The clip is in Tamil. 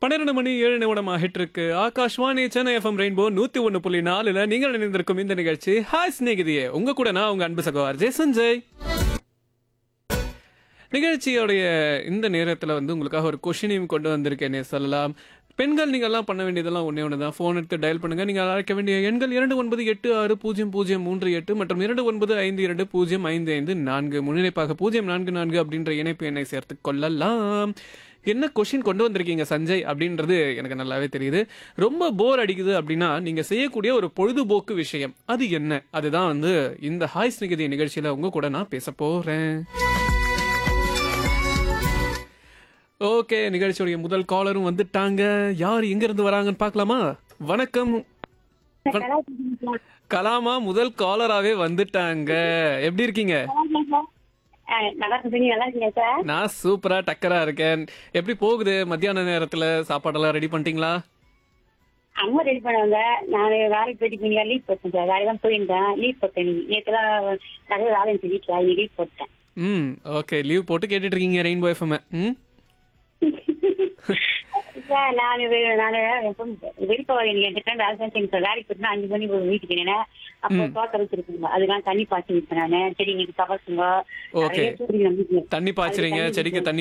பன்னிரண்டு மணி ஏழு நிமிடம் ஆகிட்டு இருக்கு ஆகாஷ்வாணி சென்னை எஃப்எம் ரெயின்போ நூத்தி ஒன்னு புள்ளி நாலுல நீங்கள் இணைந்திருக்கும் இந்த நிகழ்ச்சி ஹாய் ஸ்நேகிதியே உங்க கூட நான் உங்க அன்பு சகோதரர் ஜெய் சஞ்சய் நிகழ்ச்சியோடைய இந்த நேரத்தில் வந்து உங்களுக்காக ஒரு கொஷினையும் கொண்டு வந்திருக்கேனே சொல்லலாம் பெண்கள் நீங்கள்லாம் பண்ண வேண்டியதெல்லாம் ஒன்றே ஒன்று தான் ஃபோன் எடுத்து டயல் பண்ணுங்க நீங்கள் அழைக்க வேண்டிய எண்கள் இரண்டு ஒன்பது எட்டு ஆறு பூஜ்ஜியம் பூஜ்ஜியம் மூன்று எட்டு மற்றும் இரண்டு ஒன்பது ஐந்து இரண்டு பூஜ்ஜியம் ஐந்து ஐந்து நான்கு முன்னிணைப்பாக பூஜ்ஜியம் நான்கு நான்கு அப்படின்ற இணைப்பு எண்ணை சேர்த்து கொள்ளலாம் என்ன கொஷின் கொண்டு வந்திருக்கீங்க சஞ்சய் அப்படின்றது எனக்கு நல்லாவே தெரியுது ரொம்ப போர் அடிக்குது அப்படின்னா நீங்க செய்யக்கூடிய ஒரு பொழுதுபோக்கு விஷயம் அது என்ன அதுதான் வந்து இந்த ஹாய் ஸ்நிகதி நிகழ்ச்சியில உங்க கூட நான் பேச போறேன் ஓகே நிகழ்ச்சியுடைய முதல் காலரும் வந்துட்டாங்க யார் எங்க இருந்து வராங்கன்னு பார்க்கலாமா வணக்கம் கலாமா முதல் காலராவே வந்துட்டாங்க எப்படி இருக்கீங்க நல்லா இருக்கு நீங்க நல்லா இருக்கீங்க சார் நான் சூப்பரா டக்கரா இருக்கேன் எப்படி போகுது மத்தியான நேரத்துல சாப்பாடெல்லாம் ரெடி பண்ணிட்டீங்களா அம்மா ரெடி பண்ணவங்க நான் வேலைக்கு போயிட்டு நீங்க லீவ் போட்டேன் சார் வேலை தான் போயிருந்தேன் லீவ் போட்டேன் நேற்றுலாம் நிறைய வேலை இருந்துச்சு வீட்டில் இன்னைக்கு லீவ் போட்டேன் ம் ஓகே லீவ் போட்டு கேட்டுட்டு இருக்கீங்க ரெயின்போ எஃப்எம் ம் சார் நான் நான் வெளிப்ப நீங்க என்கிட்ட வேலை செஞ்சேன் சார் வேலைக்கு போயிட்டு அஞ்சு மணி ஒரு வீட்டுக்கு என்னன்னா அப்போ தோட்டம் வச்சிருக்கீங்க அதுதான் தண்ணி பாய்ச்சி விட்டேன் நான் செடி நீங்க கவர்ச்சுங்க Okay. நிறைய செடி நம்பிக்கை தண்ணி பாய்ச்சுறீங்க செடிக்கு தண்ணி